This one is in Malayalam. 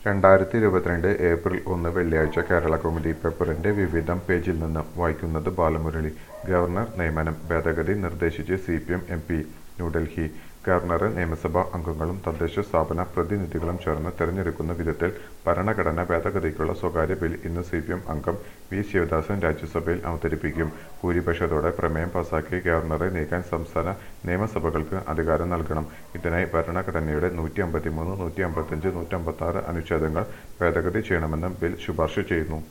രണ്ടായിരത്തി ഇരുപത്തിരണ്ട് ഏപ്രിൽ ഒന്ന് വെള്ളിയാഴ്ച കേരള കൗമുദി പേപ്പറിന്റെ വിവിധം പേജിൽ നിന്ന് വായിക്കുന്നത് ബാലമുരളി ഗവർണർ നിയമനം ഭേദഗതി നിർദ്ദേശിച്ച് C P M M P New Delhi ഗവർണറെ നിയമസഭാ അംഗങ്ങളും തദ്ദേശ സ്ഥാപന പ്രതിനിധികളും ചേർന്ന് തെരഞ്ഞെടുക്കുന്ന വിധത്തിൽ ഭരണഘടനാ ഭേദഗതിക്കുള്ള സ്വകാര്യ ബിൽ ഇന്ന് സി പി എം അംഗം വി ശിവദാസൻ രാജ്യസഭയിൽ അവതരിപ്പിക്കും ഭൂരിപക്ഷത്തോടെ പ്രമേയം പാസാക്കി ഗവർണറെ നീക്കാൻ സംസ്ഥാന നിയമസഭകൾക്ക് അധികാരം നൽകണം ഇതിനായി ഭരണഘടനയുടെ നൂറ്റി അമ്പത്തിമൂന്ന് നൂറ്റി അമ്പത്തഞ്ച് നൂറ്റമ്പത്താറ് അനുച്ഛേദങ്ങൾ ഭേദഗതി ചെയ്യണമെന്ന് ബിൽ ശുപാർശ ചെയ്യുന്നു